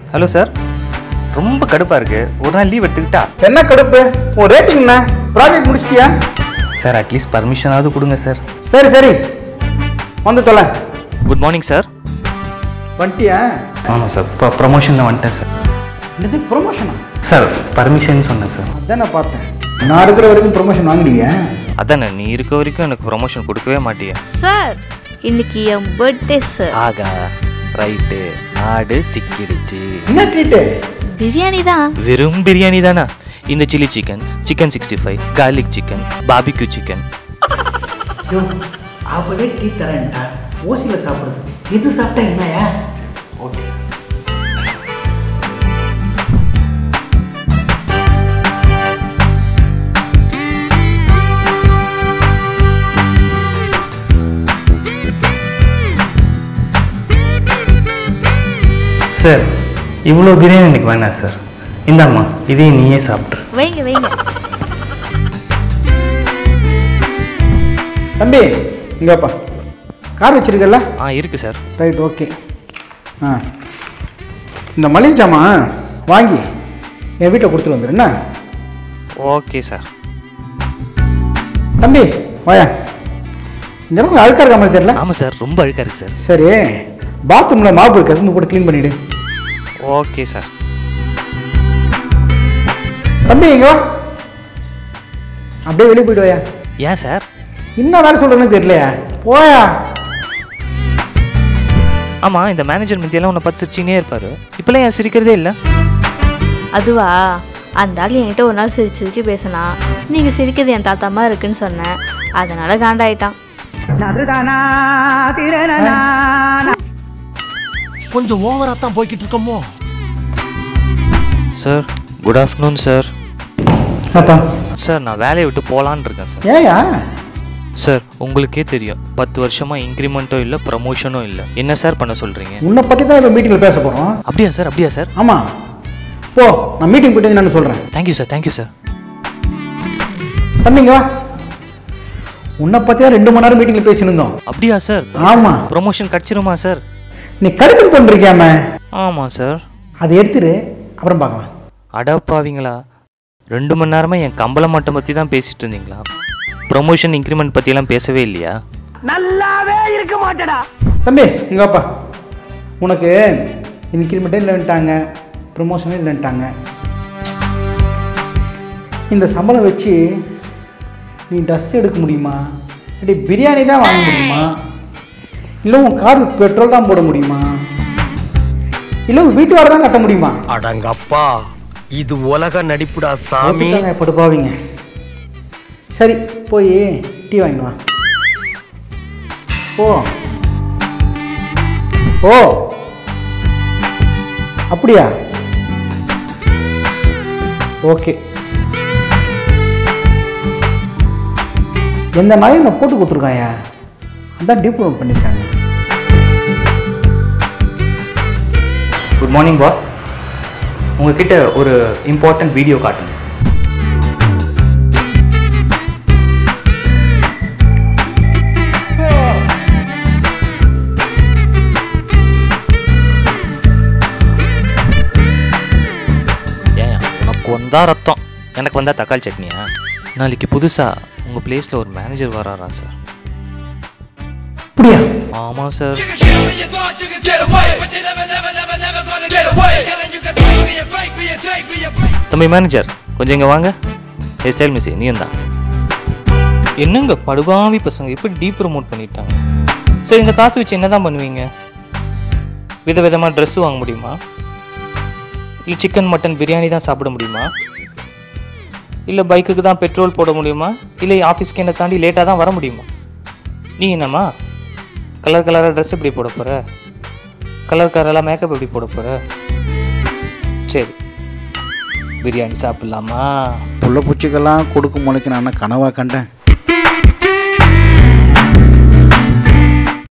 Hello sir ரொம்ப கடுப்பாக இருக்கு ஒரு நாள் லீவ் எடுத்துக்கிட்டா என்ன கடுப்பு உன் ரேட்டிங் என்ன ப்ராஜெக்ட் முடிச்சிட்டியா சார் அட்லீஸ்ட் பர்மிஷனாவது கொடுங்க சார் சரி சரி வந்து தொலை குட் மார்னிங் சார் வந்துட்டியா ஆமாம் சார் இப்போ ப்ரொமோஷனில் வந்துட்டேன் சார் இது ப்ரொமோஷனா சார் பர்மிஷன் சொன்னேன் சார் அதான் நான் பார்த்தேன் நான் இருக்கிற வரைக்கும் ப்ரொமோஷன் வாங்கிடுவீங்க அதானே நீ இருக்க வரைக்கும் எனக்கு ப்ரொமோஷன் கொடுக்கவே மாட்டியா சார் இன்னைக்கு என் பர்த்டே சார் ஆகா ரைட்டு ஆடு சிக்கிடுச்சு என்ன ட்ரீட்டு பிரியாணி தான் வெறும் பிரியாணி தானா இந்த chilli chicken chicken sixty five garlic chicken barbecue chicken ஐயோ அவளே டீ தரேன்டா ஓசியில் சாப்பிடுறது இது சாப்பிட்டா என்னயா ஓகே சார் இவ்வளோ பிரியாணி எனக்கு வேணாம் சார் இந்தாம்மா இதையும் நீயே சாப்பிட்ரு வைங்க வைங்க தம்பி இங்கேப்பா கார் வச்சிருக்கல ஆ இருக்கு சார் ரைட் ஓகே ஆ இந்த மளிகை ஜாமான் வாங்கி என் வீட்டை கொடுத்துட்டு வந்துடு என்ன ஓகே சார் தம்பி வாயா இந்த அளவுக்கு அழுக்கா இருக்க மாதிரி தெரியல ஆமாம் சார் ரொம்ப அழுக்கா இருக்கு சார் சரி பாத்ரூமில் மாப்பு இருக்கு அது போட்டு க்ளீன் பண்ணிவிடு ஓகே சார் தம்பி இங்க வா அப்படியே வெளியே போயிட்டு வாயா ஏன் சார் என்ன வேலை சொல்கிறேன்னு தெரியலையா போயா ஆமாம் இந்த மேனேஜர் மத்தியெல்லாம் உன்னை பார்த்து சிரிச்சினே இருப்பார் இப்போலாம் ஏன் சிரிக்கிறதே இல்லை அதுவா அந்த ஆள் என்கிட்ட ஒரு நாள் சிரிச்சு சிரிச்சு பேசினா நீங்கள் சிரிக்கிறது என் தாத்தாமா இருக்குன்னு சொன்னேன் அதனால காண்டாயிட்டான் கொஞ்சம் ஓவரா தான் போய்கிட்டு இருக்கோமோ சார் குட் ஆஃப்டர்நூன் சார் அப்பா சார் நான் வேலையை விட்டு போகலான்னு இருக்கேன் சார் ஏயா சார் உங்களுக்கே தெரியும் பத்து வருஷமாக இன்க்ரிமெண்ட்டும் இல்லை ப்ரமோஷனும் இல்லை என்ன சார் பண்ண சொல்கிறீங்க உன்னை பற்றி தான் இப்போ மீட்டிங்கில் பேச போகிறோம் அப்படியா சார் அப்படியா சார் ஆமாம் போ நான் மீட்டிங் போயிட்டு வந்து நான் சொல்கிறேன் தேங்க்யூ சார் தேங்க்யூ சார் தம்பிங்க வா உன்னை பற்றியா ரெண்டு மணி நேரம் மீட்டிங்கில் பேசியிருந்தோம் அப்படியா சார் ஆமாம் ப்ரொமோஷன் கிடச்சிருமா சார் நீ கடுப்பு பண்ணிருக்கியாம ஆமாம் சார் அதை எடுத்துரு அப்புறம் பார்க்கலாம் அடப்பாவீங்களா ரெண்டு மணி நேரமாக என் கம்பள மட்டம் பற்றி தான் பேசிட்டு இருந்தீங்களா ப்ரொமோஷன் இன்க்ரிமெண்ட் பற்றியெல்லாம் பேசவே இல்லையா தம்பி இங்க வாப்பா உனக்கு இன்க்ரிமெண்ட்டே இல்லைன்ட்டாங்க ப்ரொமோஷனே இல்லைன்ட்டாங்க இந்த சம்பளம் வச்சு நீ ட்ரெஸ் எடுக்க முடியுமா இல்லாட்டி பிரியாணி தான் வாங்க முடியுமா இல்லை உன் கார் பெட்ரோல் தான் போட முடியுமா இல்லை உன் வீட்டு வாடகை தான் கட்ட முடியுமா அடங்கப்பா இது உலக நடிப்புடா சாமி ஓட்டிட்டாங்க படுப்பாவீங்க சரி போய் டீ வாங்கிட்டு வா ஓ ஓ அப்படியா ஓகே எந்த நாளையும் நான் போட்டு கொடுத்துருக்காயா அதான் டீப் நோட் பண்ணியிருக்காங்க குட் மார்னிங் பாஸ் உங்ககிட்ட ஒரு இம்பார்ட்டன்ட் வீடியோ காட்டுங்க ஏன் உனக்கு வந்தா ரத்தம் எனக்கு வந்தா தக்காளி சட்னியா நாளைக்கு புதுசாக உங்கள் பிளேஸில் ஒரு மேனேஜர் வராரா சார் அப்படியா ஆமாம் sir Kill me, you thought you could get away, but you never, never, never, never gonna get away. Telling you could break me, you break me, you take me, you break தம்பி manager கொஞ்சம் இங்கே வாங்க ஹே style miss நீயும் தான் என்னங்க படுபாவி பசங்க எப்படி டீ ப்ரமோட் பண்ணிட்டாங்க சரி இந்த காசு வச்சு என்ன தான் பண்ணுவீங்க விதவிதமாக ட்ரெஸ் வாங்க முடியுமா இல்லை சிக்கன் மட்டன் பிரியாணி தான் சாப்பிட முடியுமா இல்லை பைக்குக்கு தான் பெட்ரோல் போட முடியுமா இல்லை ஆஃபீஸ்க்கு என்ன தாண்டி லேட்டாக தான் வர முடியுமா நீ என்னம்மா கலர் கலராக ட்ரெஸ் எப்படி போட போகிற கலர் கலரெல்லாம் மேக்கப் எப்படி போட போகிற சரி பிரியாணி சாப்பிட்லாமா புள்ள பூச்சிக்கெல்லாம் கொடுக்கும் முளைக்கு நான் கனவாக கண்டேன்